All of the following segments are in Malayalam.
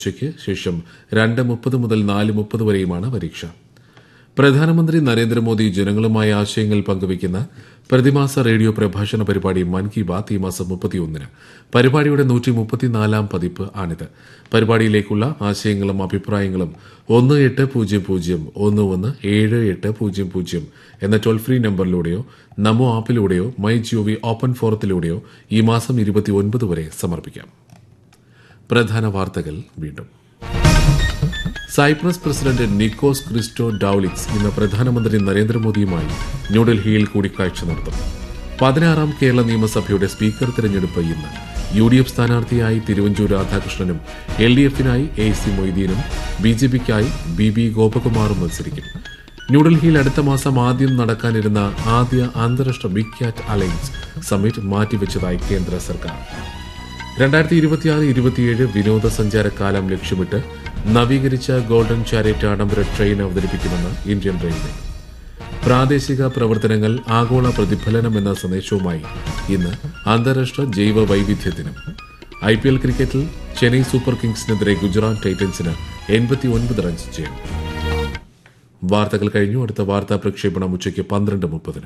ഉച്ചയ്ക്ക് ശേഷം രണ്ട് മുപ്പത് മുതൽ നാല് മുപ്പത് വരെയുമാണ് പരീക്ഷ പ്രധാനമന്ത്രി നരേന്ദ്രമോദി ജനങ്ങളുമായി ആശയങ്ങൾ പങ്കുവയ്ക്കുന്ന പ്രതിമാസ റേഡിയോ പ്രഭാഷണ പരിപാടി മൻ കി ബാത്ത് ഈ മാസം മുപ്പത്തിയൊന്നിന് പരിപാടിയുടെ നൂറ്റി മുപ്പത്തിനാലാം പതിപ്പ് ആണിത് പരിപാടിയിലേക്കുള്ള ആശയങ്ങളും അഭിപ്രായങ്ങളും ഒന്ന് എട്ട് പൂജ്യം പൂജ്യം ഒന്ന് ഒന്ന് ഏഴ് എട്ട് പൂജ്യം പൂജ്യം എന്ന ടോൾ ഫ്രീ നമ്പറിലൂടെയോ നമോ ആപ്പിലൂടെയോ മൈ ജിഒവി ഓപ്പൺ ഫോറത്തിലൂടെയോ ഈ മാസം ഇരുപത്തിയൊൻപത് വരെ സമർപ്പിക്കാം പ്രധാന വാർത്തകൾ വീണ്ടും Cyprus president Nikos Christodoulides ഇന്ന് പ്രധാനമന്ത്രി നരേന്ദ്രമോദിയുമായി ന്യൂഡൽഹിയിൽ കൂടിക്കാഴ്ച നടത്തും പതിനാറാം കേരള നിയമസഭയുടെ സ്പീക്കർ തിരഞ്ഞെടുപ്പ് ഇന്ന് യു ഡി എഫ് സ്ഥാനാർത്ഥിയായി തിരുവഞ്ചൂർ രാധാകൃഷ്ണനും എൽ ഡി എഫിനായി എ സി മൊയ്തീനും ബി ജെ പിക്കായി ബി ബി ഗോപകുമാറും മത്സരിക്കും ന്യൂഡൽഹിയിൽ അടുത്ത മാസം ആദ്യം നടക്കാനിരുന്ന ആദ്യ അന്താരാഷ്ട്ര ബിഗ് ക്യാറ്റ് അലയൻസ് സമ്മിറ്റ് മാറ്റിവെച്ചതായി കേന്ദ്ര സർക്കാർ രണ്ടായിരത്തി ഇരുപത്തിയാറ് ഇരുപത്തിയേഴ് വിനോദസഞ്ചാര കാലം ലക്ഷ്യമിട്ട് നവീകരിച്ച ഗോൾഡൻ ചാരിറ്റ് ആഡംബര ട്രെയിൻ അവതരിപ്പിക്കുമെന്ന് ഇന്ത്യൻ റെയിൽവേ പ്രാദേശിക പ്രവർത്തനങ്ങൾ ആഗോള പ്രതിഫലനം എന്ന സന്ദേശവുമായി ഇന്ന് അന്താരാഷ്ട്ര ജൈവ വൈവിധ്യ ദിനം ഐ പി എൽ ക്രിക്കറ്റിൽ ചെന്നൈ സൂപ്പർ കിങ്സിനെതിരെ ഗുജറാത്ത് ടൈറ്റൻസിന് എൺപത്തിയൊൻപത് റൺസ് ജയം വാർത്തകൾ കഴിഞ്ഞു അടുത്ത വാർത്താ പ്രക്ഷേപണം ഉച്ചയ്ക്ക് പന്ത്രണ്ട് മുപ്പതിന്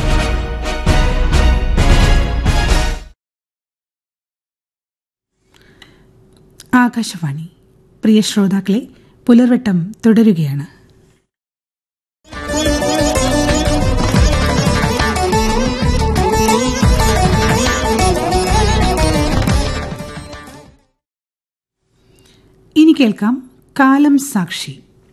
ആകാശവാണി പ്രിയ ശ്രോതാക്കളെ പുലർവട്ടം തുടരുകയാണ് ഇനി കേൾക്കാം കാലം സാക്ഷി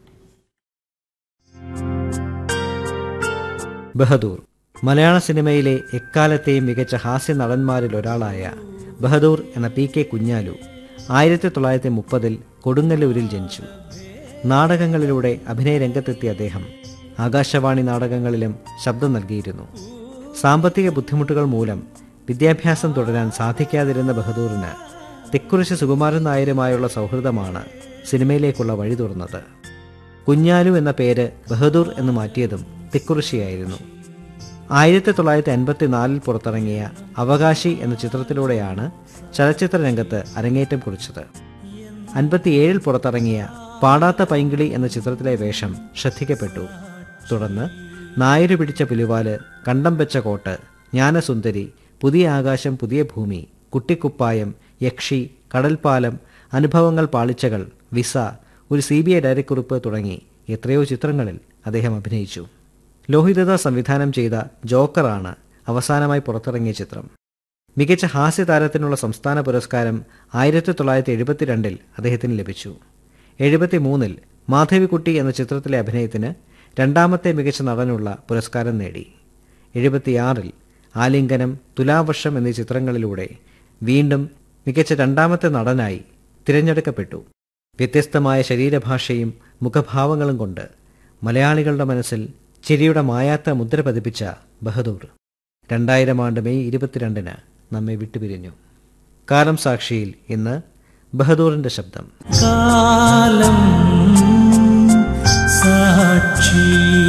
ബഹദൂർ മലയാള സിനിമയിലെ എക്കാലത്തെയും മികച്ച ഹാസ്യ നടന്മാരിൽ ഒരാളായ ബഹദൂർ എന്ന പി കെ കുഞ്ഞാലു ആയിരത്തി തൊള്ളായിരത്തി മുപ്പതിൽ കൊടുങ്ങല്ലൂരിൽ ജനിച്ചു നാടകങ്ങളിലൂടെ അഭിനയ രംഗത്തെത്തിയ അദ്ദേഹം ആകാശവാണി നാടകങ്ങളിലും ശബ്ദം നൽകിയിരുന്നു സാമ്പത്തിക ബുദ്ധിമുട്ടുകൾ മൂലം വിദ്യാഭ്യാസം തുടരാൻ സാധിക്കാതിരുന്ന ബഹദൂറിന് തെക്കുറിശി സുകുമാരൻ നായരുമായുള്ള സൗഹൃദമാണ് സിനിമയിലേക്കുള്ള വഴി തുറന്നത് കുഞ്ഞാലു എന്ന പേര് ബഹദൂർ എന്ന് മാറ്റിയതും തിക്കുറിശിയായിരുന്നു ആയിരത്തി തൊള്ളായിരത്തി അൻപത്തിനാലിൽ പുറത്തിറങ്ങിയ അവകാശി എന്ന ചിത്രത്തിലൂടെയാണ് ചലച്ചിത്ര രംഗത്ത് അരങ്ങേറ്റം കുറിച്ചത് അൻപത്തിയേഴിൽ പുറത്തിറങ്ങിയ പാടാത്ത പൈങ്കിളി എന്ന ചിത്രത്തിലെ വേഷം ശ്രദ്ധിക്കപ്പെട്ടു തുടർന്ന് നായര് പിടിച്ച പുലിവാല് കണ്ടം വെച്ച കോട്ട് ജ്ഞാനസുന്ദരി പുതിയ ആകാശം പുതിയ ഭൂമി കുട്ടിക്കുപ്പായം Yakshi Kadalppalam Anubhavangal Palichakal Visa Oru C B I ഡയറിക്കുറിപ്പ് തുടങ്ങി എത്രയോ ചിത്രങ്ങളിൽ അദ്ദേഹം അഭിനയിച്ചു ലോഹിതദ സംവിധാനം ചെയ്ത ജോക്കറാണ് അവസാനമായി പുറത്തിറങ്ങിയ ചിത്രം മികച്ച ഹാസ്യതാരത്തിനുള്ള സംസ്ഥാന പുരസ്കാരം ആയിരത്തി തൊള്ളായിരത്തി എഴുപത്തിരണ്ടിൽ അദ്ദേഹത്തിന് ലഭിച്ചു എഴുപത്തിമൂന്നിൽ മാധവിക്കുട്ടി എന്ന ചിത്രത്തിലെ അഭിനയത്തിന് രണ്ടാമത്തെ മികച്ച നടനുള്ള പുരസ്കാരം നേടി എഴുപത്തിയാറിൽ ആലിംഗനം തുലാവർഷം എന്നീ ചിത്രങ്ങളിലൂടെ വീണ്ടും മികച്ച രണ്ടാമത്തെ നടനായി തിരഞ്ഞെടുക്കപ്പെട്ടു വ്യത്യസ്തമായ ശരീരഭാഷയും മുഖഭാവങ്ങളും കൊണ്ട് മലയാളികളുടെ മനസ്സിൽ ചിരിയുടെ മായാത്ത മുദ്ര പതിപ്പിച്ച ബഹദൂർ രണ്ടായിരം ആണ്ട് മെയ് ഇരുപത്തിരണ്ടിന് നമ്മെ വിട്ടുപിരിഞ്ഞു കാലം സാക്ഷിയിൽ ഇന്ന് ബഹദൂറിന്റെ ശബ്ദം കാലം സാക്ഷി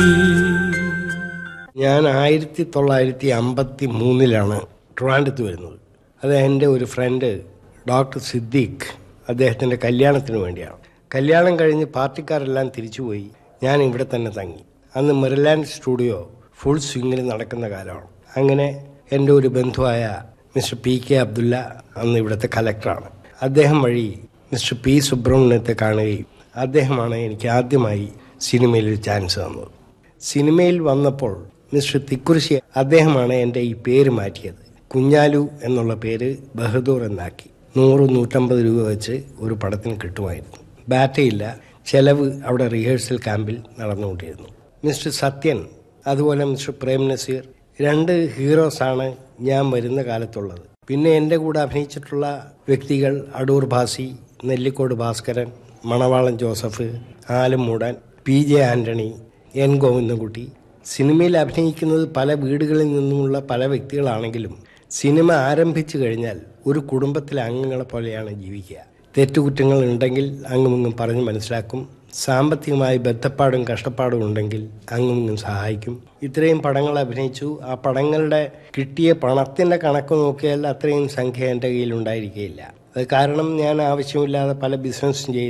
ഞാൻ ആയിരത്തി തൊള്ളായിരത്തി അമ്പത്തി മൂന്നിലാണ് ട്രിവാൻഡത്ത് വരുന്നത് അത് എൻ്റെ ഒരു ഫ്രണ്ട് ഡോക്ടർ സിദ്ദീഖ് അദ്ദേഹത്തിൻ്റെ കല്യാണത്തിന് വേണ്ടിയാണ് കല്യാണം കഴിഞ്ഞ് പാർട്ടിക്കാരെല്ലാം തിരിച്ചുപോയി ഞാൻ ഇവിടെ തന്നെ തങ്ങി അന്ന് മെറിലാൻഡ് സ്റ്റുഡിയോ ഫുൾ സ്വിങ്ങിൽ നടക്കുന്ന കാലമാണ് അങ്ങനെ എൻ്റെ ഒരു ബന്ധുവായ മിസ്റ്റർ പി കെ അബ്ദുല്ല അന്ന് ഇവിടുത്തെ കലക്ടറാണ് അദ്ദേഹം വഴി മിസ്റ്റർ പി സുബ്രഹ്മണ്യത്തെ കാണുകയും അദ്ദേഹമാണ് എനിക്ക് ആദ്യമായി സിനിമയിൽ ഒരു ചാൻസ് തന്നത് സിനിമയിൽ വന്നപ്പോൾ മിസ്റ്റർ തിക്കുറിശി അദ്ദേഹമാണ് എൻ്റെ ഈ പേര് മാറ്റിയത് കുഞ്ഞാലു എന്നുള്ള പേര് ബഹദൂർ എന്നാക്കി നൂറ് നൂറ്റമ്പത് രൂപ വെച്ച് ഒരു പടത്തിന് കിട്ടുമായിരുന്നു ബാറ്റയില്ല ചെലവ് അവിടെ റിഹേഴ്സൽ ക്യാമ്പിൽ നടന്നുകൊണ്ടിരുന്നു മിസ്റ്റർ സത്യൻ അതുപോലെ മിസ്റ്റർ പ്രേം നസീർ രണ്ട് ഹീറോസാണ് ഞാൻ വരുന്ന കാലത്തുള്ളത് പിന്നെ എൻ്റെ കൂടെ അഭിനയിച്ചിട്ടുള്ള വ്യക്തികൾ Adoor Bhasi Nellikode Bhaskaran Manavalan Joseph Alummoodan P J Antony N Govindankutty സിനിമയിൽ അഭിനയിക്കുന്നത് പല വീടുകളിൽ നിന്നുമുള്ള പല വ്യക്തികളാണെങ്കിലും സിനിമ ആരംഭിച്ചു കഴിഞ്ഞാൽ ഒരു കുടുംബത്തിലെ അംഗങ്ങളെ പോലെയാണ് ജീവിക്കുക തെറ്റുകുറ്റങ്ങൾ ഉണ്ടെങ്കിൽ അങ്ങുമിങ്ങും പറഞ്ഞ് മനസ്സിലാക്കും സാമ്പത്തികമായി ബന്ധപ്പാടും കഷ്ടപ്പാടും ഉണ്ടെങ്കിൽ അങ്ങുമിങ്ങും സഹായിക്കും ഇത്രയും പടങ്ങൾ അഭിനയിച്ചു ആ പടങ്ങളുടെ കിട്ടിയ പണത്തിൻ്റെ കണക്ക് നോക്കിയാൽ അത്രയും സംഖ്യ എൻ്റെ കയ്യിൽ ഉണ്ടായിരിക്കുകയില്ല അത് കാരണം ഞാൻ ആവശ്യമില്ലാതെ പല ബിസിനസ്സും ചെയ്ത്